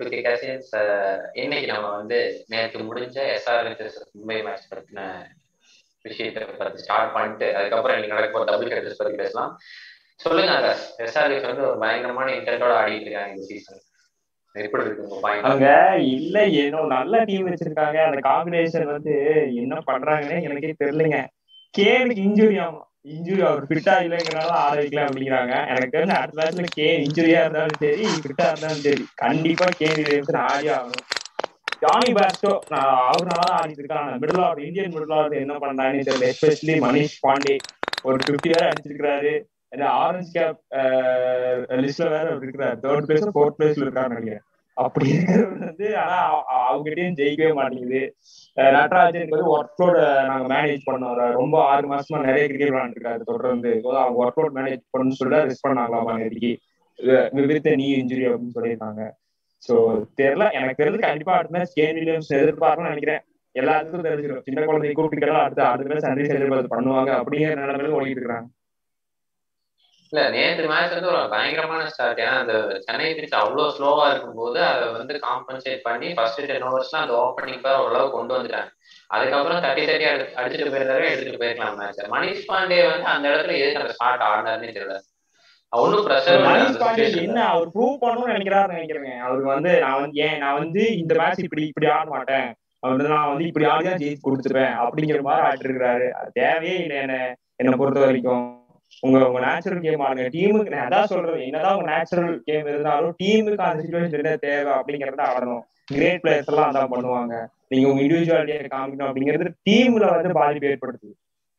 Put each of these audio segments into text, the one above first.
to கேசியன்ஸ் இன்னைக்கு நம்ம வந்து நேற்று முடிஞ்ச எஸ்ஆர் மும்பை மேட்ச் பத்தின விஷயத்தை பத்தி ஸ்டார்ட் பண்ணிட்டு அதுக்கப்புறம் இன்னைக்கு நடக்க போற டபுள் ஹெட்டர்ஸ் பத்தி பேசலாம் சொல்லுங்க ஆகாஷ் எஸ்ஆர்எஸ் வந்து ஒரு பயங்கரமான இன்டென்டோட ஆடிட்டு இருக்காங்க இந்த சீசன் எப்படி இருக்கு உங்க பாயிண்ட் அவங்க இல்ல ஏதோ நல்ல டீம் வச்சிருக்காங்க அந்த காம்பினேஷன் வந்து என்ன பண்றாங்கன்னே எனக்கே தெரியலங்க கேனுக்கு இன்ஜுரி ஆகும் இன்ஜுரி அவர் ஃபிட்டா இல்லைங்கிறனால ஆட வைக்கல அப்படிங்கிறாங்க எனக்கு தெரிஞ்ச அடுத்த மேட்ச்ல கே இன்ஜுரியா இருந்தாலும் சரி ஃபிட்டா இருந்தாலும் சரி கண்டிப்பா கேன் வில்லியம்ஸ் ஆடி ஆகணும் ஜானி பேஸ்டோ நான் அவர்னால தான் ஆடிட்டு இருக்காங்க middle order Indian middle order என்ன பண்றாங்கன்னு தெரியல எஸ்பெஷலி மணிஷ் பாண்டே ஒரு ஃபிஃப்டி வேற அடிச்சிருக்காரு ஆரஞ்சு கேப் லிஸ்ட்ல வேற இருக்கிறாரு தேர்ட் பிளேஸ் ஃபோர்த் பிளேஸ்ல இருக்காருன்னு நினைக்கிறேன் அப்படி இருக்கிறது வந்து ஆனா அவங்ககிட்டயும் ஜெயிக்கவே மாட்டேங்குது நடராஜனுக்கு வந்து ஒர்க் லோட நாங்க மேனேஜ் பண்ணோம் ரொம்ப ஆறு மாசமா நிறைய கிரிக்கெட் விளாண்டுருக்காரு தொடர்ந்து அவங்க ஒர்க் லோட் மேனேஜ் பண்ணு சொல்லி ரெஸ்ட் பண்ணாங்களாமா நேற்றுக்கு வித் நீ இன்ஜுரி அப்படின்னு சொல்லியிருக்காங்க சோ தெரியல எனக்கு தெரிஞ்சு கண்டிப்பா அடுத்த மேட்ச் கேன் வில்லியம்ஸ் எதிர்பார்க்கணும்னு நினைக்கிறேன் எல்லாத்துக்கும் தெரிஞ்சிடும் சின்ன குழந்தை கூப்பிட்டு அடுத்த அடுத்த மேட்ச் சண்டை எதிர்பார்த்து பண்ணுவாங்க அப்படிங்கிற நிலைமையில ஓடிட்டு இருக்காங்க இல்ல நேற்று மேட்ச் வந்து ஒரு பயங்கரமான ஸ்டார்ட் ஏன்னா அந்த சென்னை பிச் அவ்வளவு ஸ்லோவா இருக்கும்போது அதை வந்து காம்பன்சேட் பண்ணி ஃபர்ஸ்ட் டென் ஓவர்ஸ்ல அந்த ஓப்பனிங் பேர் ஓரளவு கொண்டு வந்துட்டாங்க அதுக்கப்புறம் தட்டி தட்டி அடி அடிச்சுட்டு போயிருந்தாரு எடுத்துட்டு போயிருக்கலாம் மேட்ச் மணிஷ் பாண்டே வந்து அந்த இடத்துல எதுக்கு அந்த ஸ்டார்ட் ஆடினாருன்னு தெரியல ஒன்னும் பிரஷர் மணிஷ் பாண்டே என்ன அவர் ப்ரூவ் பண்ணணும்னு நினைக்கிறாரு நினைக்கிறேன் அவருக்கு வந்து நான் வந்து ஏன் நான் வந்து இந்த மேட்ச் இப்படி இப்படி ஆட மாட்டேன் அவர் நான் வந்து இப்படி ஆடிதான் ஜெயிச்சு கொடுத்துருவேன் அப்படிங்கிற மாதிரி ஆடிட்டு இருக்கிறாரு அது தேவையே இல்லை என்ன என்னை பொறுத்த வரைக்கும் உங்க உங்க நேச்சுரல் கேம் ஆடுங்க டீமுக்கு நான் அதான் சொல்றேன் என்னதான் உங்க நேச்சுரல் கேம் இருந்தாலும் டீமுக்கு அந்த சுச்சுவேஷன் என்ன தேவை அப்படிங்கறத ஆடணும் கிரேட் பிளேயர்ஸ் எல்லாம் அதான் பண்ணுவாங்க நீங்க உங்க இண்டிவிஜுவாலிட்டியை காமிக்கணும் அப்படிங்கிறது டீம்ல வந்து பாதிப்பு ஏற்படுத்துது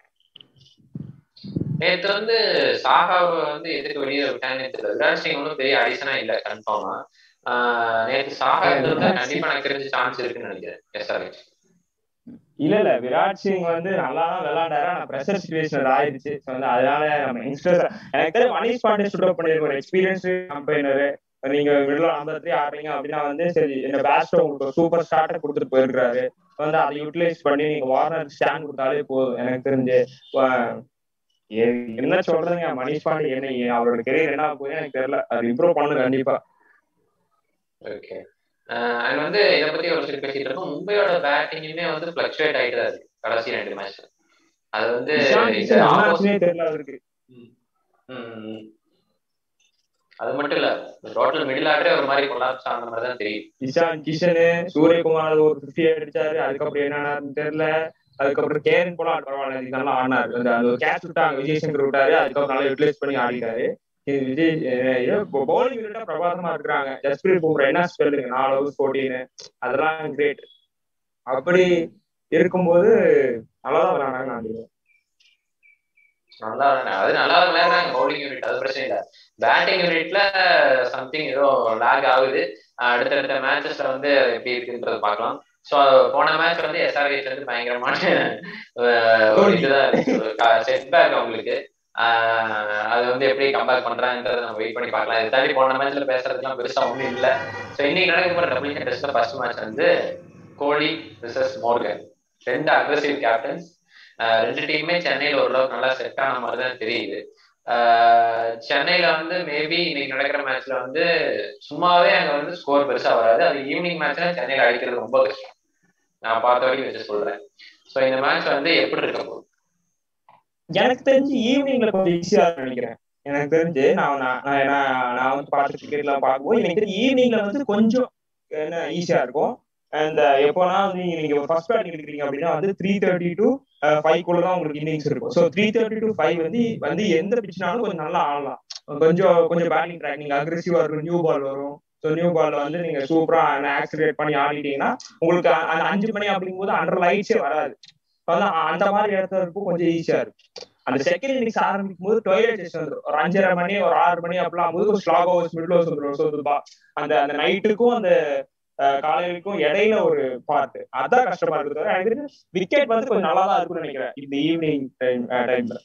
நேற்று வந்து சாகாவை வந்து எதுக்கு வெளியே விட்டாங்கன்னு தெரியல விராட் சிங் ஒன்றும் பெரிய அடிஷனா இல்ல கன்ஃபார்மா நேற்று சாகா இருந்தா கண்டிப்பா எனக்கு தெரிஞ்ச சான்ஸ் இருக்குன்னு நினைக்கிறேன் எஸ்ஆர்எச் இல்ல இல்ல விராட் சிங் வந்து நல்லா தான் விளையாண்டாரு ஆனா பிரஷர் சுச்சுவேஷன் ஆயிடுச்சு வந்து அதனால நம்ம யங்ஸ்டர்ஸ் எனக்கு தெரியும் மணிஷ் பாண்டே சுட் பண்ணிருக்க ஒரு எக்ஸ்பீரியன்ஸ் கம்பெயினர் நீங்க மிடில் ஐம்பது த்ரீ ஆடுறீங்க அப்படின்னா வந்து சரி இந்த பேஸ்ட் உங்களுக்கு சூப்பர் ஸ்டார்ட்டை கொடுத்துட்டு போயிருக்காரு வந்து அதை யூட்டிலைஸ் பண்ணி நீங்க வார்னர் ஸ்டாண்ட் கொடுத்தாலே போதும் எனக்கு தெரிஞ்சு என்ன சொல்றதுங்க மணிஷ் பாண்டே என்ன அவரோட கெரியர் என்ன போகுது எனக்கு தெரியல அது இம்ப்ரூவ் பண்ணு கண்டிப்பா ஓகே அண்ட் வந்து இதை பத்தி ஒரு சில பேசிட்டு இருக்கோம் மும்பையோட பேட்டிங்குமே வந்து பிளக்சுவேட் ஆயிட்டு தான் இருக்கு கடைசி ரெண்டு மேட்ச் அது வந்து தெரியல அவருக்கு அது மட்டும் இல்ல டோட்டல் மிடில் ஆர்டரே ஒரு மாதிரி கொலாப்ஸ் ஆன மாதிரி தான் தெரியும் இஷான் கிஷனு சூரியகுமார் ஒரு ஃபிஃப்டி அடிச்சாரு அதுக்கப்புறம் என்னன்னு தெரியல அதுக்கப்புறம் கேரன் போல பரவாயில்ல நல்லா ஆடினாரு அந்த கேட்ச் விட்டாங்க விஜய் சங்கர் விட்டாரு அதுக்கப்புறம் நல்லா யூட்டிலைஸ் பண்ணி ஆடிட்டாரு விஜய் பவுலிங் யூனிட்டா பிரபாதமா இருக்கிறாங்க ஜஸ்பிரீத் பும்ரா என்ன ஸ்பெல்லுங்க நாலு ஓவர்ஸ் போட்டின்னு அதெல்லாம் கிரேட் அப்படி இருக்கும்போது நல்லாதான் விளையாடாங்க நான் நல்லா அது நல்லா விளையாடுறாங்க பவுலிங் யூனிட் அது பிரச்சனை இல்லை பேட்டிங் யூனிட்ல சம்திங் ஏதோ லேக் ஆகுது அடுத்தடுத்த மேட்சஸ்ல வந்து எப்படி இருக்குன்றது பார்க்கலாம் ஸோ போன மேட்ச் வந்து எஸ்ஆர்ஹெச் வந்து பயங்கரமான இதுதான் செட்பேக் அவங்களுக்கு அது வந்து எப்படி கம்பேர் பண்றாங்கன்றத நம்ம வெயிட் பண்ணி பார்க்கலாம் இது தாண்டி போன மேட்ச்ல பேசுறதுலாம் பெருசா ஒன்றும் இல்லை ஸோ இன்னைக்கு நடக்க போற டபுள் டெஸ்ட்ல ஃபர்ஸ்ட் மேட்ச் வந்து கோலி விசஸ் மோர்கன் ரெண்டு அக்ரஸிவ் கேப்டன்ஸ் ரெண்டு டீமுமே சென்னையில ஓரளவுக்கு நல்லா செட் ஆன மாதிரி தான் தெரியுது சென்னையில வந்து மேபி இன்னைக்கு நடக்கிற மேட்ச்ல வந்து சும்மாவே அங்க வந்து ஸ்கோர் பெருசா வராது அது ஈவினிங் மேட்ச்ல சென்னையில அடிக்கிறது ரொம்ப கஷ்டம் நான் பார்த்த வரைக்கும் வச்சு சொல்றேன் ஸோ இந்த மேட்ச் வந்து எப்படி இருக்க போகுது எனக்கு தெரிஞ்சு ஈவினிங்ல கொஞ்சம் ஈஸியா நினைக்கிறேன் எனக்கு தெரிஞ்சு நான் நான் வந்து பார்த்து கிரிக்கெட் எல்லாம் பார்க்கும்போது எனக்கு தெரிஞ்சு ஈவினிங்ல வந்து கொஞ்சம் என்ன ஈஸியா இருக்கும் அந்த எப்போனா வந்து நீங்க ஃபர்ஸ்ட் பேட்டிங் எடுக்கிறீங்க அப்படின்னா வந்து த்ரீ தேர்ட்டி டு ஃபைவ் குள்ள தான் உங்களுக்கு இன்னிங்ஸ் இருக்கும் so three thirty to five வந்து வந்து எந்த பிச்னாலும் கொஞ்சம் நல்லா ஆடலாம் கொஞ்சம் கொஞ்சம் பேட்டிங் ட்ராக் நீங்க அக்ரெசிவா இருக்கும் நியூ பால் வரும் ஸோ நியூ பால்ல வந்து நீங்க சூப்பரா ஆக்சிலேட் பண்ணி ஆடிட்டீங்கன்னா உங்களுக்கு அந்த அஞ்சு மணி அப்படிங்கும்போது அண்டர் லைட்ஸே வராது அந்த மாதிரி இடத்துல இருக்கும் கொஞ்சம் ஈஸியா இருக்கும் அந்த செகண்ட் இன்னிங்ஸ் ஆரம்பிக்கும் போது டொய்லெட் டெஸ்ட் வந்துடும் ஒரு அஞ்சரை மணி ஒரு ஆறு மணி அப்படிலாம் போது ஒரு ஸ்லாக் ஓவர்ஸ் மிடில் ஓவர்ஸ் வந்துடும் அந்த அந்த நைட்டுக்கும் அந்த காலையிலுக்கும் இடையில ஒரு பார்ட் அதான் கஷ்டமா இருக்கு எனக்கு விக்கெட் வந்து கொஞ்சம் நல்லா தான் இருக்கும்னு நினைக்கிறேன் இந்த ஈவினிங் டைம் டைம்ல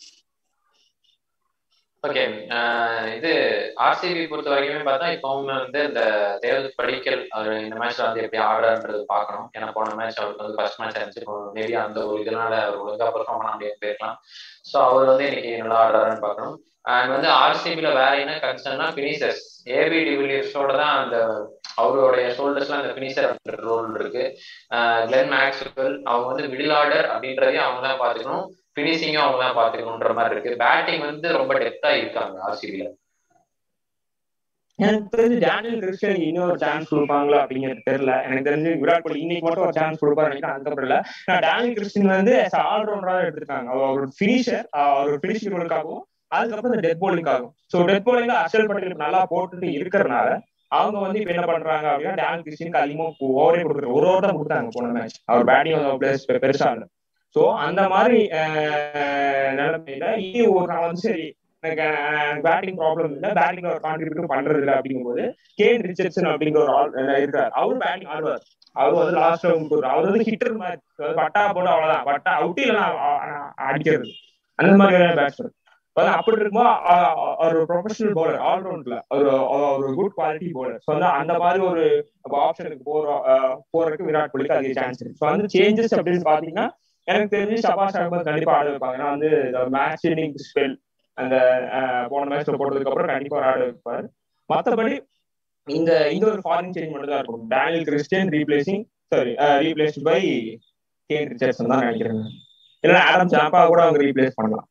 ஓகே இது ஆர்சிபி பொறுத்த வரைக்குமே பார்த்தா இப்போ அவங்க வந்து இந்த தேவ் படிக்கல் அவர் இந்த மேட்ச்ல வந்து எப்படி ஆடுறான்றது பார்க்கணும் ஏன்னா போன மேட்ச் அவருக்கு வந்து ஃபர்ஸ்ட் மேட்ச் அடிச்சிருக்கோம் மேபி அந்த ஒரு இதனால அவர் ஒழுங்கா பெர்ஃபார்ம் பண்ண முடியாது போயிருக்கலாம் ஸோ அவர் வந்து இன்னைக்கு நல்லா ஆடுறாருன்னு பார்க்கணும் அண்ட் வந்து ஆர்சிபில வேற என்ன கன்சர்ன்னா பினிசர்ஸ் ஏபி டிவிலியர்ஸோட தான் அந்த அவருடைய ஷோல்டர்ஸ்ல அந்த பினிஷர் ரோல் இருக்கு கிளென் மேக்ஸ்வெல் அவங்க வந்து மிடில் ஆர்டர் அப்படின்றதையும் அவங்க தான் பாத்துக்கணும் பினிஷிங்கும் அவங்க தான் பாத்துக்கணுன்ற மாதிரி இருக்கு பேட்டிங் வந்து ரொம்ப டெப்தா இருக்காங்க ஆர்சிபில எனக்கு தெரிஞ்சு டேனியல் கிறிஸ்டியன் இன்னொரு சான்ஸ் கொடுப்பாங்களா அப்படிங்கிறது தெரியல எனக்கு தெரிஞ்சு விராட் கோலி இன்னைக்கு மட்டும் ஒரு சான்ஸ் கொடுப்பாரு நினைக்கிறேன் அதுக்கப்புறம் இல்ல நான் டேனியல் கிறிஸ்டியன் வந்து ஆல்ரவுண்டரா எடுத்திருக்காங்க அவர் ஒரு ஃபினிஷர் அவர் ஃபினிஷிங் ரோலுக்காகவும் அதுக்கப்புறம் இந்த டெத் போலிங்காகும் ஸோ டெத் போலிங்ல அர்ஷல் பட்டேல் நல்லா போட்டுட்டு இருக்கிறனால அவங்க வந்து இப்ப என்ன பண்றாங்க அப்படின்னா டேனியல் கிறிஸ்டியனுக்கு அதிகமாக ஓவரே கொடுக்குறாரு ஒரு ஓவர் தான் கொடுத்தாங்க போன மேட்ச் அவர் பேட்டிங் பிளேஸ் பெருசா இல்லை ஸோ அந்த மாதிரி நிலைமையில இனி ஒரு நான் வந்து சரி எனக்கு பேட்டிங் ப்ராப்ளம் இல்ல பேட்டிங் அவர் கான்ட்ரிபியூட் பண்றது இல்லை அப்படிங்கும்போது கேன் ரிச்சர்ட்சன் அப்படிங்கிற ஒரு ஆள் இருக்காரு அவரும் பேட்டிங் ஆடுவார் அவர் வந்து லாஸ்ட் அவர் வந்து ஹிட்டர் மாதிரி பட்டா போட்டு அவ்வளவுதான் பட்டா அவுட் இல்லைன்னா அடிக்கிறது அந்த மாதிரியான பேட்ஸ்மேன் அப்படி இருக்கும்போது ஒரு ப்ரொஃபஷனல் பவுலர் ஆல்ரவுண்ட்ல ஒரு ஒரு குட் குவாலிட்டி பவுலர் ஸோ வந்து அந்த மாதிரி ஒரு ஆப்ஷனுக்கு போற போறதுக்கு விராட் கோலிக்கு அதிக சான்ஸ் இருக்கு ஸோ வந்து சேஞ்சஸ் அப்படின்னு பாத்தீங்கன்னா எனக்கு தெரிஞ்சு ஷபாஷ் அகமது கண்டிப்பா ஆட வைப்பாங்க ஏன்னா வந்து மேட்ச் இன்னிங் ஸ்பெல் அந்த போன மேட்ச்ல போட்டதுக்கு அப்புறம் கண்டிப்பா ஆட வைப்பாரு மத்தபடி இந்த இந்த ஒரு ஃபாரின் சேஞ்ச் மட்டும் தான் இருக்கும் Daniel Christian replacing sorry replace by Kane Richardson தான் நினைக்கிறேன் இல்லைன்னா ஆடம் ஜாம்பா கூட அவங்க ரீப்ளேஸ் பண்ணலாம்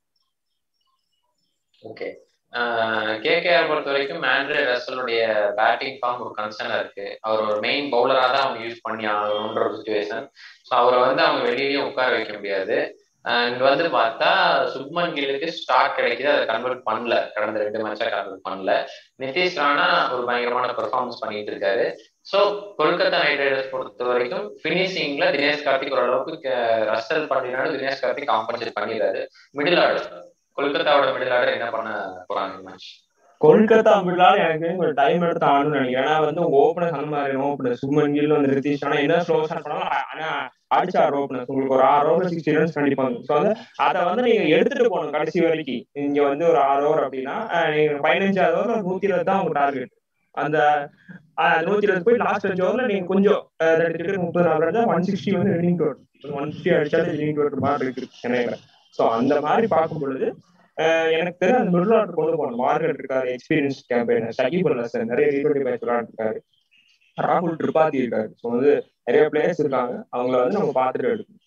ஓகே கேகேஆர் பொறுத்த வரைக்கும் ஆண்ட்ரே ரசலுடைய பேட்டிங் ஃபார்ம் ஒரு கன்சர்னா இருக்கு அவர் ஒரு மெயின் பவுலரா தான் அவங்க யூஸ் பண்ணி ஆகணுன்ற ஒரு சுச்சுவேஷன் ஸோ அவரை வந்து அவங்க வெளியிலயும் உட்கார வைக்க முடியாது அண்ட் வந்து பார்த்தா சுப்மன் கில்லுக்கு ஸ்டார்ட் கிடைக்குது அதை கன்வெர்ட் பண்ணல கடந்த ரெண்டு மேட்சா கன்வெர்ட் பண்ணல நிதிஷ் ராணா ஒரு பயங்கரமான பெர்ஃபார்மன்ஸ் பண்ணிட்டு இருக்காரு ஸோ கொல்கத்தா நைட் ரைடர்ஸ் பொறுத்த வரைக்கும் பினிஷிங்ல தினேஷ் கார்த்திக் ஓரளவுக்கு ரசல் பண்ணினாலும் தினேஷ் கார்த்திக் காம்பன்சேட் பண்ணிடுறாரு மிடில் ஆர்டர் கொல்கத்தாவோட மிடில் ஆர்டர் என்ன பண்ண போறாங்க மேட்ச் கொல்கத்தா மிடில் எனக்கு ஒரு டைம் எடுத்து ஆடணும்னு நினைக்கிறேன் ஏன்னா வந்து உங்க ஓப்பனர் அந்த மாதிரி ஓப்பனர் சுமன் கில் வந்து ரித்தீஷ் ஆனா என்ன ஸ்லோ ஸ்டார்ட் பண்ணாலும் ஆனா அடிச்சா ஓப்பனர் உங்களுக்கு ஒரு ஆறு ஓவர் சிக்ஸ்டி ரன்ஸ் கண்டிப்பாங்க ஸோ வந்து அதை வந்து நீங்க எடுத்துட்டு போகணும் கடைசி வரைக்கும் இங்க வந்து ஒரு ஆறு ஓவர் அப்படின்னா நீங்க பதினஞ்சாவது ஓவர் நூத்தி இருபது தான் உங்க டார்கெட் அந்த நூத்தி இருபது போய் லாஸ்ட் அஞ்சு ஓவர்ல நீங்க கொஞ்சம் முப்பது நாலு ரன் ஒன் சிக்ஸ்டி வந்து ரன்னிங் டோட் ஒன் ஃபிஃப்டி அடிச்சாலும் ரன்னிங் டோட் மாதிரி இருக்கு நினைக்கிறேன் ஸோ அந்த மாதிரி பார்க்கும் பொழுது எனக்கு தெரிஞ்ச அந்த மிடில் ஆர்டர் கொண்டு போகணும் மார்க்கெட் இருக்காரு எக்ஸ்பீரியன்ஸ் கேம்பெயின் சகிப் அல்ல சார் நிறைய ரீட்வெண்டி மேட்ச் விளையாண்டுருக்காரு ராகுல் திரிபாதி இருக்காரு ஸோ வந்து நிறைய பிளேயர்ஸ் இருக்காங்க அவங்கள வந்து நம்ம பார்த்துட்டு எடுக்கணும்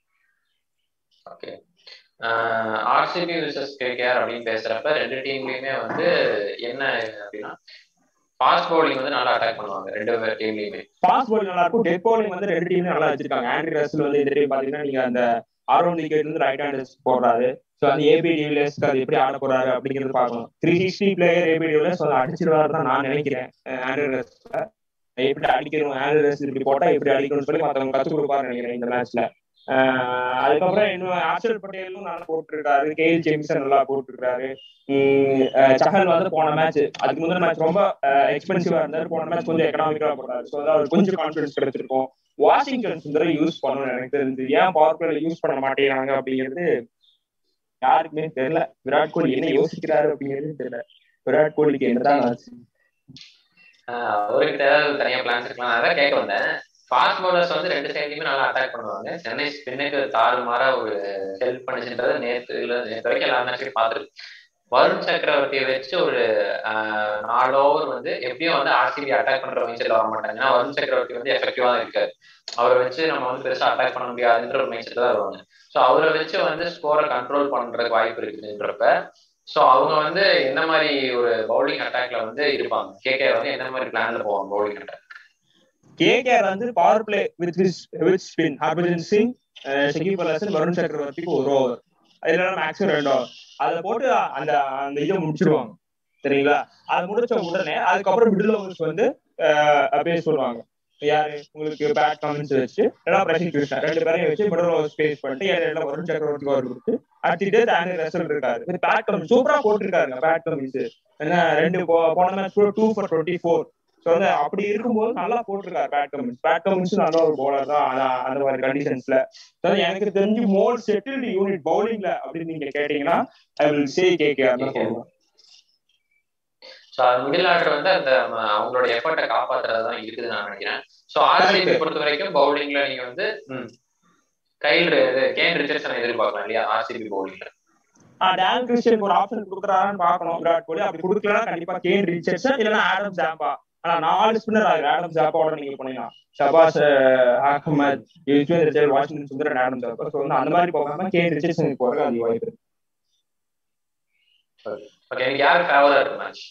ஓகே ஆர்சிபி விசஸ் கேகேஆர் அப்படின்னு பேசுறப்ப ரெண்டு டீம்லயுமே வந்து என்ன அப்படின்னா ஃபாஸ்ட் பவுலிங் வந்து நல்லா அட்டாக் பண்ணுவாங்க ரெண்டு டீம்லயுமே ஃபாஸ்ட் பவுலிங் நல்லா இருக்கும் டெத் பவுலிங் வந்து ரெண்டு டீம் நல்லா வச்சிருக்காங்க ஆண்ட்ரி ரசல் வந்து இந்த டீம் பாத்தீங்கன்னா நீங்க அந்த அரௌண்ட் விக்கெட் வந்து ரைட் ஹேண்டர்ஸ் போடுறாரு ஸோ அந்த ஏபி டிவிலியர்ஸ்க்கு அது எப்படி ஆட போறாரு அப்படிங்கிறது பார்க்கணும் three sixty player AB de Villiers அதை அடிச்சிருவாரு தான் நான் நினைக்கிறேன் ஆண்ட்ரஸ்ல எப்படி அடிக்கணும் ஆண்ட்ரஸ் இப்படி போட்டா எப்படி அடிக்கணும்னு சொல்லி மற்றவங்க கற்றுக் கொடுப்பாரு நினைக்கிறேன் இந்த மேட்ச்ல அதுக்கப்புறம் இன்னும் ஹர்ஷல் பட்டேலும் நல்லா போட்டுருக்காரு கே எல் ஜேம்சன் நல்லா போட்டுருக்காரு சஹல் வந்து போன மேட்ச் அதுக்கு முந்தின மேட்ச் ரொம்ப எக்ஸ்பென்சிவா இருந்தாரு போன மேட்ச் கொஞ்சம் எக்கனாமிக்கா போட்டாரு ஸோ அதாவது கொஞ்சம் கான்பிடன்ஸ் கிடைச்சிருக்கும் வாஷிங்டன் சுந்தர யூஸ் பண்ணணும் எனக்கு தெரிஞ்சு ஏன் பவர் பிளேல யூஸ் பண்ண மாட்டேங்கிறாங்க அப்படிங்கிறது யாருக்குமே தெரியல விராட் கோலி என்ன யோசிக்கிறாரு அப்படிங்கிறது தெரியல விராட் கோலிக்கு என்னதான் ஆச்சு அவருக்கு ஏதாவது தனியா பிளான்ஸ் இருக்கலாம் அதான் கேட்க வந்தேன் ஃபாஸ்ட் பவுலர்ஸ் வந்து ரெண்டு சைட்லயுமே நல்லா அட்டாக் பண்ணுவாங்க சென்னை ஸ்பின்னுக்கு தாறுமாறா ஒரு ஹெல்ப் பண்ணுச்சுன்றத நேற்று நேற்று வரைக்கும் எல்லா மேட்சையும் பார்த்துருக்கு வருண் சக்கரவர்த்தியை வச்சு ஒரு நாலு ஓவர் வந்து எப்படியும் வந்து ஆர்சிபி அட்டாக் பண்ற மைண்ட் செட்ல வர மாட்டாங்க ஏன்னா வருண் சக்கரவர்த்தி வந்து எஃபெக்டிவா தான் இருக்காரு அவரை வச்சு நம்ம வந்து பெருசா அட்டாக் பண்ண முடியாதுன்ற ஒரு மைண்ட் செட்ல தான் வருவாங்க ஸோ அவரை வச்சு வந்து ஸ்கோரை கண்ட்ரோல் பண்றதுக்கு வாய்ப்பு இருக்குன்றப்ப ஸோ அவங்க வந்து என்ன மாதிரி ஒரு பவுலிங் அட்டாக்ல வந்து இருப்பாங்க கேகே வந்து என்ன மாதிரி பிளான்ல போவாங்க பவுலிங் அட்டாக் கேகேஆர் வந்து power play with with spin Harbhajan Singh Shakib Al Hasan Varun சக்கரவர்த்திக்கு ஒரு ஓவர் அதுல மேக்ஸிமம் ரெண்டு ஓவர் அதை போட்டு அந்த அந்த இதை முடிச்சிருவாங்க சரிங்களா அது முடிச்ச உடனே அதுக்கப்புறம் மிடில் ஓவர்ஸ் வந்து அப்படியே சொல்லுவாங்க யாரு உங்களுக்கு பேட் கமெண்ட்ஸ் வச்சு எல்லாம் பிரசிங் கிருஷ்ணா ரெண்டு பேரையும் வச்சு மிடில் ஓவர் ஸ்பேஸ் பண்ணிட்டு எல்லாம் வருண் சக்கரவர்த்தி ஓவர் கொடுத்து அடுத்துட்டு தானே ரசல் இருக்காரு பேட் கமெண்ட் சூப்பரா போட்டிருக்காருங்க பேட் கமெண்ட்ஸ் என்ன ரெண்டு போன match two for twenty four so வந்து அப்படி இருக்கும்போது நல்லா போட்டிருக்காரு பேட் கமின்ஸ் பேட் கமின்ஸ் நல்ல ஒரு பவுலர் தான் அந்த மாதிரி கண்டிஷன்ஸ்ல எனக்கு தெரிஞ்சு மோர் செட்டில்டு யூனிட் பவுலிங்ல அப்படின்னு நீங்க கேட்டீங்கன்னா ஐ வில் சே கேகேஆர் தான் சொல்லுவேன் ஸோ மிடில் ஆர்டர் வந்து அந்த அவங்களோட எஃபர்ட்டை காப்பாத்துறது தான் இருக்குது நான் நினைக்கிறேன் ஸோ ஆர்சிபி பொறுத்த வரைக்கும் பவுலிங்ல நீங்க வந்து கையில் இது கேன் ரிச்சர்சன் எதிர்பார்க்கலாம் இல்லையா ஆர்சிபி பவுலிங்ல டேன் கிறிஸ்டியன் ஒரு ஆப்ஷன் கொடுக்குறாரான்னு பார்க்கணும் விராட் கோலி அப்படி கொடுக்கலாம் கண்டிப்பா கேன் ரிச்சர்சன் இல்லைன்னா ஆடம் ஜாம்பா ஆனா நாலு ஸ்பின்னர் ஆகுது ஆடம் ஜாப்பாவோட நீங்க போனீங்கன்னா ஷபாஸ் அஹமத் யுஸ்வேந்திர சேல் வாஷிங்டன் சுந்தரன் ஆடம் ஜாப்பா ஸோ வந்து அந்த மாதிரி போகாம கே ரிச்சர்சனுக்கு போறது அதிக வாய்ப்பு இருக்கு ஓகே எனக்கு யார் ஃபேவரா இருக்கு மேட்ச்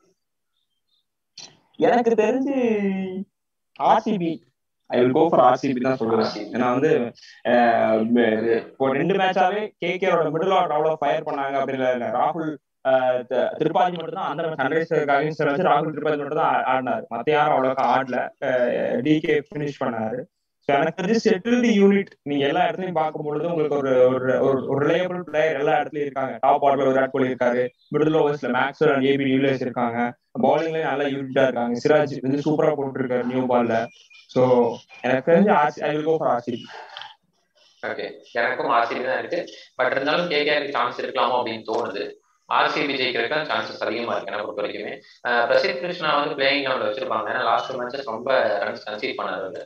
எனக்கு தெரிஞ்சு RCB I will go for RCB தான் சொல்லுவேன் ஏன்னா வந்து இப்போ ரெண்டு மேட்சாவே கேகேரோட மிடில் ஆர்டர் அவ்வளவு ஃபயர் பண்ணாங்க அப்படின்னு ராகுல் திருப்பாதி மட்டும் தான் அந்த சன்ரைசருக்கு அகைன்ஸ்ட் வச்சு ராகுல் திருப்பாதி மட்டும் தான் ஆடினாரு மத்த யாரும் அவ்வளோக்கா ஆடல டிகே ஃபினிஷ் பண்ணாரு ஸோ எனக்கு தெரிஞ்சு செட்டில்டு யூனிட் நீங்க எல்லா இடத்துலயும் பார்க்கும்பொழுது உங்களுக்கு ஒரு ஒரு ஒரு ரிலையபிள் பிளேயர் எல்லா இடத்துலயும் இருக்காங்க டாப் ஆர்டர்ல விராட் கோலி இருக்காரு மிடில் ஓவர்ஸ்ல மேக்ஸ்வெல் அண்ட் ஏபி நியூலேஸ் இருக்காங்க பவுலிங்லயும் நல்லா யூனிட்டா இருக்காங்க சிராஜ் வந்து சூப்பரா போட்டுருக்காரு நியூ பால்ல ஸோ எனக்கு தெரிஞ்சு I will go for RCB okay எனக்கும் ஆர்சிபி தான் இருக்கு பட் இருந்தாலும் கேகேஆருக்கு சான்ஸ் இருக்கலாமோ அப்படின்னு தோணுது ஆர்சிபி ஜெயிக்கிறதுக்கு சான்சஸ் அதிகமா இருக்கு என்ன பொறுத்த வரைக்குமே பிரசித் கிருஷ்ணா வந்து பிளேயிங் லெவலில் வச்சிருப்பாங்க ஏன்னா லாஸ்ட் மேட்சஸ் ரொம்ப ரன்ஸ் கன்சீட் பண்ணாரு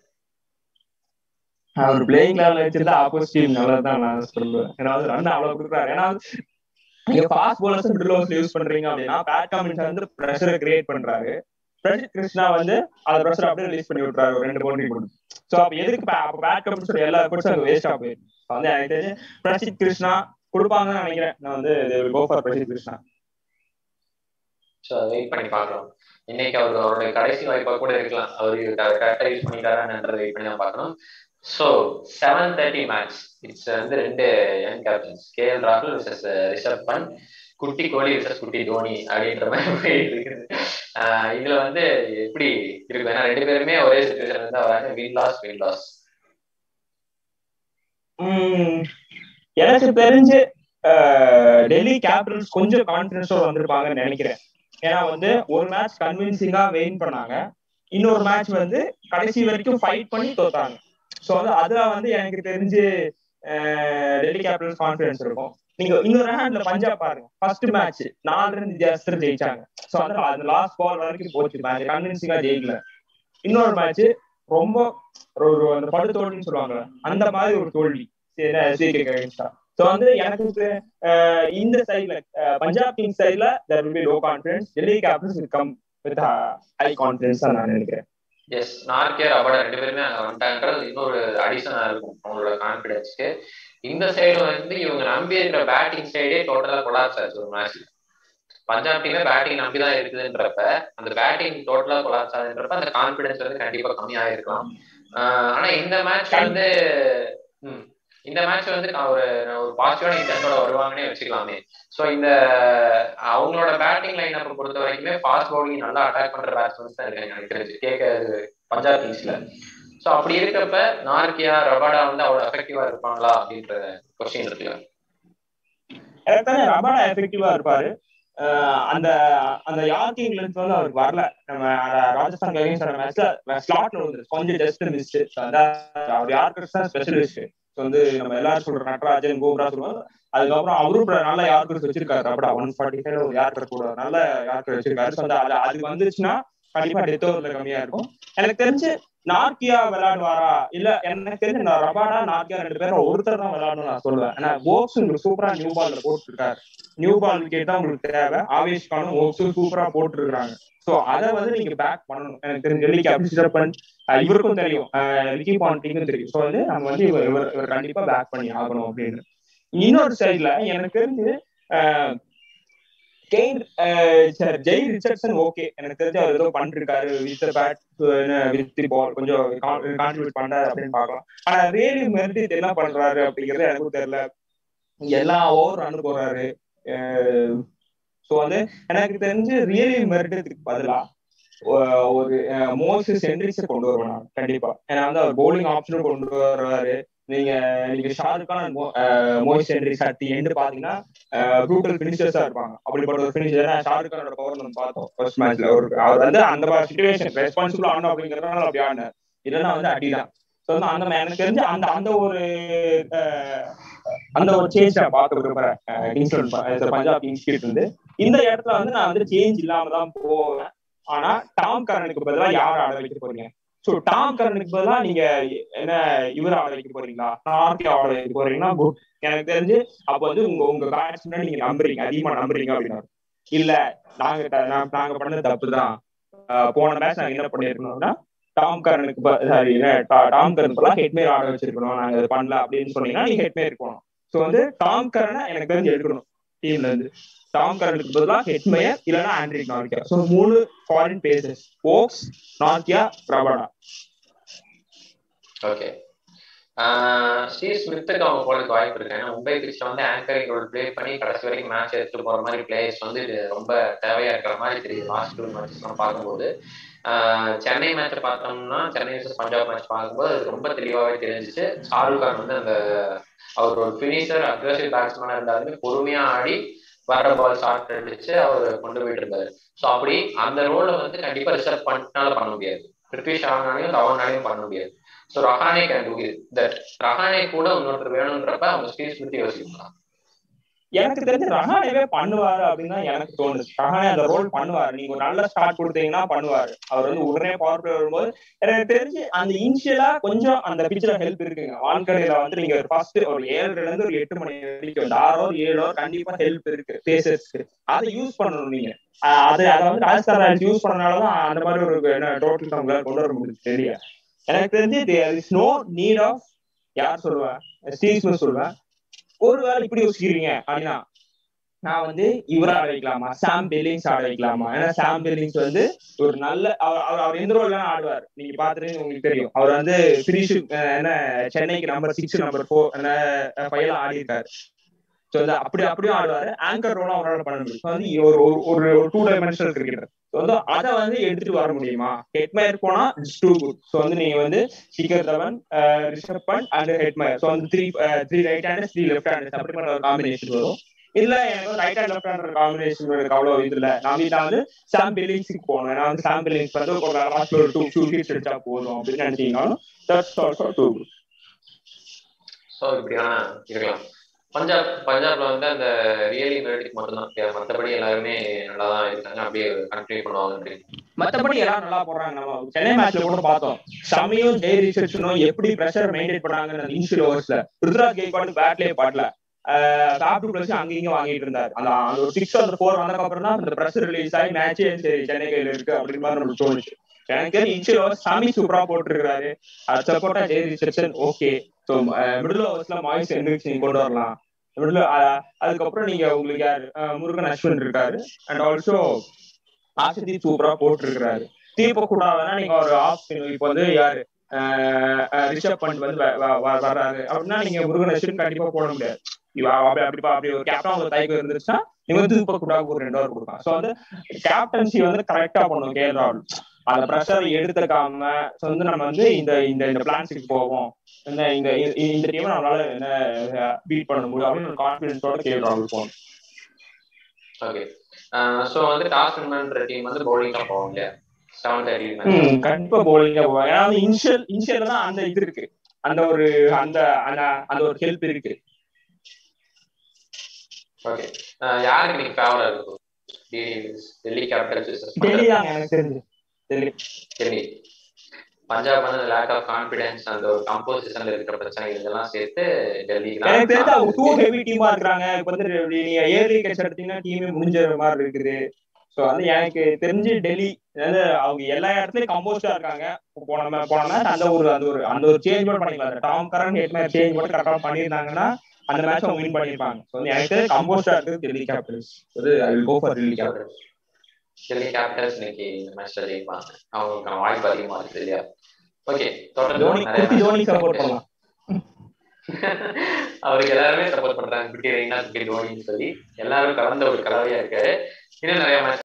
அவர் பிளேயிங் லெவலில் வச்சிருந்தா ஆப்போசிட் நல்லதுதான் நான் சொல்லுவேன் ஏன்னா ரன் அவ்வளவு கொடுக்குறாரு ஏன்னா நீங்க ஃபாஸ்ட் போலர்ஸ் மிடில் ஓவர்ஸ்ல யூஸ் பண்றீங்க அப்படின்னா பேட் கமின்ஸ் வந்து ப்ரெஷரை கிரியேட் பண்றாரு பிரசித் கிருஷ்ணா வந்து அந்த ப்ரெஷர் அப்படியே ரிலீஸ் பண்ணி விட்டுறாரு ஒரு ரெண்டு பவுண்டரி போட்டு சோ அப்ப எதுக்கு அப்ப பேட் கமின்ஸ் எல்லா எஃபர்ட்ஸும் அங்க வேஸ்ட் ஆகும் வந்து எனக்கு தெரிஞ்சு பிரசித் கிருஷ்ணா கொடுப்பாங்கன்னு நினைக்கிறேன் நான் வந்து go for Prasidh Krishna so wait பண்ணி பார்க்கலாம் இன்னைக்கு அவர் அவருடைய கடைசி வாய்ப்பாக கூட இருக்கலாம் அவர் கரெக்டாக யூஸ் பண்ணிட்டாரான்றதை வெயிட் பண்ணி தான் பார்க்கணும் so seven thirty match it's வந்து ரெண்டு யங் கேப்டன்ஸ் கே எல் ராகுல் விசஸ் ரிஷப் பண்ட் குட்டி கோலி விசஸ் குட்டி தோனி அப்படின்ற மாதிரி போயிட்டு இருக்குது இதுல வந்து எப்படி இருக்கு ஏன்னா ரெண்டு பேருமே ஒரே சுச்சுவேஷன் வந்து வராங்க வின் லாஸ் வின் லாஸ் எனக்கு தெரிஞ்சு டெல்லி கேபிட்டல்ஸ் கொஞ்சம் கான்பிடன்ஸோட வந்திருப்பாங்கன்னு நினைக்கிறேன் ஏன்னா வந்து ஒரு மேட்ச் கன்வின்சிங்கா வெயின் பண்ணாங்க இன்னொரு மேட்ச் வந்து கடைசி வரைக்கும் ஃபைட் பண்ணி தோத்தாங்க ஸோ வந்து அதுல வந்து எனக்கு தெரிஞ்சு டெல்லி கேபிட்டல்ஸ் கான்பிடன்ஸ் இருக்கும் நீங்க இன்னொரு ஹேண்ட்ல பஞ்சாப் பாருங்க ஃபர்ஸ்ட் மேட்ச் நாலு ரன் வித்தியாசத்துல ஜெயிச்சாங்க ஸோ வந்து அது லாஸ்ட் பால் வரைக்கும் போச்சு மேட்ச் கன்வின்சிங்கா ஜெயிக்கல இன்னொரு மேட்ச் ரொம்ப ஒரு அந்த படுத்தோல்வின்னு சொல்லுவாங்க அந்த மாதிரி ஒரு தோல்வி ஸோ வந்து எனக்கு இந்த சைட்ல பஞ்சாப் கிங்ஸ் சைட்ல there will be low confidence Delhi Capitals will come with high confidence தான் நான் நினைக்கிறேன் எஸ் நார்கே ரபாடா ரெண்டு பேருமே அங்க வந்துட்டாங்கன்றது இன்னொரு அடிஷனா இருக்கும் அவங்களோட கான்பிடன்ஸ்க்கு இந்த சைடு வந்து இவங்க நம்பி இருக்கிற பேட்டிங் சைடே டோட்டலா கொலாப்ஸ் ஆச்சு ஒரு மேட்ச் பஞ்சாப் டீமே பேட்டிங் நம்பி தான் இருக்குதுன்றப்ப அந்த பேட்டிங் டோட்டலா கொலாப்ஸ் ஆகுதுன்றப்ப அந்த கான்பிடன்ஸ் வந்து கண்டிப்பா கம்மியாக இருக்கலாம் ஆனா இந்த மேட்ச் வந்து இந்த மேட்ச் வந்து ஒரு ஒரு பாசிட்டிவான இன்டென்டோட வருவாங்கன்னே வச்சுக்கலாமே ஸோ இந்த அவங்களோட பேட்டிங் லைன் அப்ப பொறுத்த வரைக்குமே ஃபாஸ்ட் பவுலிங் நல்லா அட்டாக் பண்ற பேட்ஸ்மேன்ஸ் தான் இருக்காங்க எனக்கு தெரிஞ்சு கேட்க பஞ்சாப் கிங்ஸ்ல ஸோ அப்படி இருக்கப்ப நார்கியா ரபாடா வந்து அவ்வளவு எஃபெக்டிவா இருப்பாங்களா அப்படின்ற கொஸ்டின் இருக்குல்ல எனக்கு ரபாடா எஃபெக்டிவா இருப்பாரு அந்த அந்த யார்கிங் லென்த் வந்து அவருக்கு வரல நம்ம ராஜஸ்தான் அகைன்ஸ்ட் மேட்ச்ல ஸ்லாட்ல வந்து கொஞ்சம் ஜஸ்ட் மிஸ் அவர் யாருக்கு ஸ்பெஷலிஸ்ட் வந்து நம்ம எல்லாரும் சொல்ற நட்ராஜன் கோபுரா சொல்லுவாங்க அதுக்கப்புறம் அவரும் நல்ல யார்கர்ஸ் வச்சிருக்காரு அப்படா ஒன் ஃபார்ட்டி ஃபைவ் ஒரு யார்கர் கூட நல்ல யார்கர் வச்சிருக்காரு ஸோ அது அது வந்துச்சுன்னா கண்டிப்பா டெத் ஓவர்ல கம்மியா இருக்கும் எனக்கு தெரிஞ்சு நார்கியா விளையாடுவாரா இல்ல எனக்கு தெரிஞ்சு நான் ரபாடா நார்கியா ரெண்டு பேரும் ஒருத்தர் தான் விளையாடணும் நான் சொல்லுவேன் ஏன்னா ஓக்ஸ் உங்களுக்கு சூப்பரா நியூ பால்ல போட்டுருக்காரு நியூ பால் விக்கெட் தான் உங்களுக்கு தேவை ஆவேஷ் கானும் ஓக்ஸும் சூப்பரா போட்டுருக்காங்க சோ அதை வந்து நீங்க பேக் பண்ணணும் எனக்கு தெரிஞ்சு டெல்லி கேபிட்டல் பண்ண இவருக்கும் தெரியும் ரிக்கி பாண்டிங்கும் தெரியும் ஸோ வந்து நம்ம வந்து இவர் இவர் இவர் கண்டிப்பா பேக் பண்ணி ஆகணும் அப்படின்னு இன்னொரு சைட்ல எனக்கு தெரிஞ்சு கெயின் ஜெய் ரிச்சர்ட்சன் ஓகே எனக்கு தெரிஞ்சு அவர் ஏதோ பண்ணிருக்காரு வித் பேட் வித் பால் கொஞ்சம் கான்ட்ரிபியூட் பண்றாரு அப்படின்னு பார்க்கலாம் ஆனா ரியலி மெரிட் என்ன பண்றாரு அப்படிங்கறது எனக்கு தெரியல எல்லா ஓவர் ரன் போறாரு ஸோ வந்து எனக்கு தெரிஞ்சு ரியலி மெரிட்டதுக்கு பதிலா ஒரு மோசஸ் ஹென்ரிக்ஸை கொண்டு வருவேன் கண்டிப்பா ஏன்னா வந்து அவர் பவுலிங் ஆப்ஷனும் கொண்டு வருவாரு நீங்க நீங்க ஷாருக்கான மோயிஸ் ஹென்ரிக்ஸ் அட் எண்டு பாத்தீங்கன்னா ப்ரூட்டல் பினிஷர்ஸா இருப்பாங்க அப்படிப்பட்ட ஒரு பினிஷர் ஷாருக் கானோட பவர் நம்ம பார்த்தோம் ஃபர்ஸ்ட் மேட்ச்ல ஒரு அவர் வந்து அந்த சுச்சுவேஷன் ரெஸ்பான்சிபிள் ஆனோம் அப்படிங்கறதுனால அப்படி ஆடினார் இல்லைன்னா வந்து அடிதான் ஸோ வந்து அந்த எனக்கு தெரிஞ்சு அந்த அந்த ஒரு அந்த ஒரு சேஞ்ச் நான் பார்க்க விரும்புறேன் கிங்ஸ்டன் பஞ்சாப் கிங்ஸ் கிட்ட இருந்து இந்த இடத்துல வந்து நான் வந்து சேஞ்ச் இல்லாம தான் போவேன் ஆனா டாம் கரனுக்கு பதிலாக யார் ஆட வைக்க போறீங்க சோ டாம் கரனுக்கு பதிலாக நீங்க என்ன இவர் ஆட வைக்க போறீங்களா நார்த்தி ஆட வைக்க போறீங்கன்னா குட் எனக்கு தெரிஞ்சு அப்ப வந்து உங்க உங்க பேட்ஸ்மேன் நீங்க நம்புறீங்க அதிகமா நம்புறீங்க அப்படின்னா இல்ல நாங்க நாங்க பண்ண தப்பு தான் போன மேட்ச் நாங்க என்ன பண்ணிருக்கணும்னா டாம் கரனுக்கு சாரி டாம் கரன் போல ஹெட்மேர் ஆட வச்சிருக்கணும் நாங்க அது பண்ணல அப்படின்னு சொன்னீங்கன்னா நீங்க ஹெட்மேர் இருக்கணும் ஸோ வந்து டாம் கரனை எனக்கு வந்து எடுக்கணும் டீம்ல இருந்து டாம் கரனுக்கு பதிலாக ஹெட்மேயர் இல்லைன்னா ஆண்ட்ரிக் நார்கியா ஸோ மூணு foreign pacers Woakes Nortje Rabada okay Steve ஸ்மித்துக்கு அவங்க போறதுக்கு வாய்ப்பு இருக்கு ஏன்னா மும்பை பிரிட்ஜ் வந்து ஆங்கரிங் ரோல் ப்ளே பண்ணி கடைசி வரைக்கும் மேட்ச் எடுத்துட்டு போற மாதிரி பிளேயர்ஸ் வந்து இது ரொம்ப தேவையா இருக்கிற மாதிரி தெரியுது லாஸ்ட் டூ மேட்சஸ் பார்க்கும்போது சென்னை மேட்ச் பார்த்தோம்னா சென்னை வர்சஸ் பஞ்சாப் மேட்ச் பார்க்கும்போது அது ரொம்ப தெளிவாகவே தெரிஞ்சிச்சு ஷாருக் கான் வந்து அந்த அவர் ஒரு ஃபினிஷர் அக்ரஸிவ் பேட்ஸ்மேனாக இருந்தாலுமே பொறுமையா ஆடி வர பால் ஷார்ட் அடிச்சு அவர் கொண்டு போயிட்டு இருந்தாரு ஸோ அப்படி அந்த ரோலை வந்து கண்டிப்பா ரிசர்வ் பண்ணால பண்ண முடியாது பிரித்வி ஷானாலையும் தவனாலையும் பண்ண முடியாது so Rahane can do that Rahane கூட இன்னொருத்தர் வேணுன்றப்ப அவங்க ஸ்டீவ் ஸ்மித் யோசிக்கலாம் எனக்கு தெரிஞ்சு ரஹானேவே பண்ணுவாரு அப்படின்னு தான் எனக்கு தோணுது ரஹானே அந்த ரோல் பண்ணுவாரு நீங்க ஒரு நல்ல ஸ்டார்ட் கொடுத்தீங்கன்னா பண்ணுவாரு அவர் வந்து உடனே பவர் பிளே வரும்போது எனக்கு தெரிஞ்சு அந்த இனிஷியலா கொஞ்சம் அந்த பிக்சர் ஹெல்ப் இருக்குங்க வான்கடையில வந்து நீங்க ஒரு ஃபர்ஸ்ட் ஒரு ஏழுல இருந்து ஒரு எட்டு மணி வரைக்கும் ஒரு ஆறோ ஏழோ கண்டிப்பா ஹெல்ப் இருக்கு பேசர்ஸ்க்கு அதை யூஸ் பண்ணணும் நீங்க அது அதை வந்து ராஜஸ்தான் யூஸ் பண்ணனாலதான் அந்த மாதிரி ஒரு என்ன டோட்டல் நம்மளால கொண்டு வர முடியுது தெரியல எனக்கு தெரிஞ்சு there is no need of யார் சொல்லுவேன் ஸ்டீவ் சொல்லுவேன் ஒருவேளை இப்படி யோசிக்கிறீங்க அப்படின்னா நான் வந்து இவரை ஆட வைக்கலாமா சாம் பெல்லிங்ஸ் ஆட வைக்கலாமா ஏன்னா சாம் பெல்லிங்ஸ் வந்து ஒரு நல்ல அவர் அவர் எந்த ரோல் ஆடுவார் நீங்க பாத்துட்டு உங்களுக்கு தெரியும் அவர் வந்து பினிஷ் என்ன சென்னைக்கு நம்பர் சிக்ஸ் நம்பர் ஃபோர் ஃபைவ்ல ஆடி இருக்காரு ஸோ வந்து அப்படி அப்படியும் ஆடுவாரு ஆங்கர் ரோலும் அவரால் பண்ண முடியும் வந்து ஒரு ஒரு ஒரு டூ டைமென்ஷனல் கிரிக்கெட்டர் ஸோ வந்து அதை வந்து எடுத்துட்டு வர முடியுமா ஹெட்மயர் போனா இட்ஸ் டூ குட் ஸோ வந்து நீங்க வந்து Shikhar Dhawan Rishabh Pant and Hetmyer so வந்து three three right hand three left hand அப்படி பண்ண ஒரு காம்பினேஷன் வரும் இல்ல எனக்கு right hand left hand combination எனக்கு அவ்வளவு இது இல்ல நான் வீட்டா வந்து சாம் பில்லிங்ஸ்க்கு போனேன் நான் வந்து சாம் பில்லிங்ஸ் வந்து ஒரு லாஸ்ட்ல ஒரு டூ டூ ஹிட்ஸ் அடிச்சா போதும் அப்படின்னு நினைச்சீங்கன்னாலும் that's also too good so இப்படி வேணா இருக்கலாம் பஞ்சாப் பஞ்சாப்ல வந்து அந்த ரியலி மெலடிக் மட்டும் தான் மற்றபடி எல்லாருமே நல்லா தான் இருக்காங்க அப்படியே கண்டினியூ பண்ணுவாங்க மத்தபடி எல்லாரும் நல்லா போடுறாங்க நம்ம சென்னை மேட்ச்ல கூட பார்த்தோம் ஷமியும் ஜெய் ரிசர்ச்சனும் எப்படி பிரஷர் மெயின்டைன் பண்ணாங்க இனிஷியல் ஓவர்ஸ்ல ருத்ராஜ் கேக்வாடு பேட்லயே பாடல டாப் பிளஸ் அங்கேயும் வாங்கிட்டு இருந்தாரு அந்த அந்த ஒரு சிக்ஸ் அந்த ஃபோர் வந்ததுக்கு அப்புறம் தான் அந்த பிரஷர் ரிலீஸ் ஆகி மேட்சே சரி சென்னை கையில இருக்கு அப்படின்னு மாதிரி நம்மளுக்கு தோணுச்சு எனக்கு இனிஷியல் ஓவர் சாமி சூப்பரா போட்டுருக்காரு அது சப்போர்ட்டா ஜெய் ரிசெப்ஷன் ஓகே ஸோ மிடில் ஓவர்ஸ்ல மாய்ஸ் எந்திரிச்சு நீங்க கொண்டு வரலாம் மிடில் அதுக்கப்புறம் நீங்க உங்களுக்கு யார் முருகன் அஸ்வின் இருக்காரு அண்ட் ஆல்சோ ஆசிதீப் சூப்பரா போட்டுருக்காரு தீபக் கூட வேணா நீங்க ஒரு ஆஃப் இப்போ வந்து யாரு ரிஷப் பண்ட் வந்து வர்றாரு அப்படின்னா நீங்க முருகன் அஸ்வின் கண்டிப்பா போட முடியாது அப்படி அப்படி அப்படி ஒரு கேப்டன் ஒரு தைக்கு இருந்துச்சுன்னா நீங்க வந்து தீபக் கூட ஒரு ரெண்டு ஓவர் கொடுக்கலாம் ஸோ வந்து கேப்டன்சி வந்து கரெக்டா பண்ணும் கே ராகுல் அந்த ப்ரெஷரை எடுத்துக்காம வந்து நம்ம வந்து இந்த இந்த இந்த பிளான்ஸுக்கு போவோம் இந்த இந்த இந்த டீமை நம்மளால என்ன பீட் பண்ண முடியும் அப்படின்னு ஒரு கான்பிடன்ஸோட கே ராகுல் போகணும் ஓகே ஸோ வந்து டாஸ் வின்ன்ற டீம் வந்து பவுலிங் தான் போவோம் இல்லையா செவன் தேர்ட்டி கண்டிப்பா பவுலிங் தான் போவாங்க ஏன்னா வந்து இனிஷியல் இனிஷியல் தான் அந்த இது இருக்கு அந்த ஒரு அந்த அந்த ஒரு ஹெல்ப் இருக்கு ஓகே யாருக்கு நீங்க ஃபேவரா இருக்கும் டெல்லி கேபிட்டல்ஸ் டெல்லி தான் எனக்கு தெரிஞ்சு டெல்லி டெல்லி பஞ்சாப் வந்து லேக் ஆஃப் கான்பிடன்ஸ் அந்த ஒரு கம்போசிஷன்ல இருக்கிற பிரச்சனை இதெல்லாம் சேர்த்து டெல்லி எனக்கு தெரிஞ்சு அவங்க டூ ஹெவி டீமா இருக்காங்க இப்போ வந்து நீங்க ஏர்லி கேட்ச் எடுத்தீங்கன்னா டீமே முடிஞ்ச மாதிரி இருக்குது ஸோ வந்து எனக்கு தெரிஞ்சு டெல்லி அதாவது அவங்க எல்லா இடத்துலயும் கம்போஸ்டா இருக்காங்க போன போன மேட்ச் அந்த ஒரு அந்த ஒரு அந்த ஒரு சேஞ்ச் மட்டும் பண்ணிக்கலாம் டாம் கரன் ஹெட் மேட்ச் சேஞ்ச் மட்டும் கரெக்டாக பண்ணியிருந்தாங்கன்னா அந்த மேட்ச் அவங்க வின் பண்ணிருப்பாங்க ஸோ வந்து எனக்கு கம்போஸ்டா இருக்கு டெல்லி கேபிட்டல்ஸ் அது I will go for Delhi Capitals Delhi Capitals இன்னைக்கு இந்த மேட்ச்ல ஜெயிப்பாங்க அவங்களுக்கான வாய்ப்பு அதிகமா இருக்கு இல்லையா ஓகே தோனி குட்டி தோனி சப்போர்ட் பண்ணலாம் அவருக்கு எல்லாருமே சப்போர்ட் பண்றாங்க குட்டி ரெய்னா குட்டி தோனின்னு சொல்லி எல்லாரும் கலந்த ஒரு கலவையா இருக்காரு இன்னும் நிறைய மேட்ச்